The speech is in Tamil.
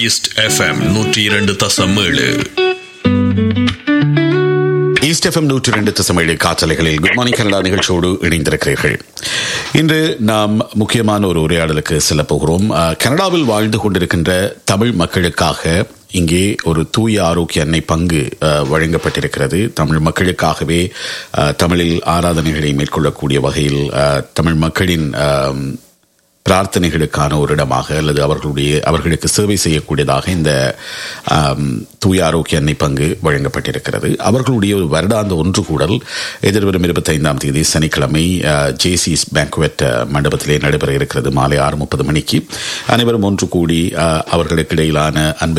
ஈஸ்ட் எஃப்எம் நூற்றி இரண்டு தசம் ஏழு ஈஸ்ட் எஃப்எம் நூற்றி ரெண்டு தசமேழு காற்றலைகளில் குட் மார்னிங் கனடா நிகழ்ச்சியோடு இணைந்திருக்கிறீர்கள் இன்று நாம் முக்கியமான ஒரு உரையாடலுக்கு செல்ல போகிறோம் அஹ், கனடாவில் வாழ்ந்து கொண்டிருக்கின்ற தமிழ் மக்களுக்காக இங்கே ஒரு தூய ஆரோக்கிய அன்னை பங்கு அஹ், வழங்கப்பட்டிருக்கிறது தமிழ் மக்களுக்காகவே அஹ், தமிழில் ஆராதனைகளை மேற்கொள்ளக்கூடிய வகையில் அஹ், தமிழ் மக்களின் அஹ், பிரார்த்தனைகளுக்கான ஒரு இடமாக அல்லது அவர்களுடைய அவர்களுக்கு சேவை செய்யக்கூடியதாக இந்த ஆம், தூய ஆரோக்கிய அன்னை பங்கு வழங்கப்பட்டிருக்கிறது அவர்களுடைய ஒரு வருடாந்த ஒன்று கூடல் எதிர்வரும் இருபத்தைந்தாம் தேதி சனிக்கிழமை ஜேசிஸ் பேங்க்வெட் மண்டபத்திலே நடைபெற இருக்கிறது மாலை ஆறு முப்பது மணிக்கு அனைவரும் ஒன்று கூடி அஹ், அவர்களுக்கு இடையிலான அன்பை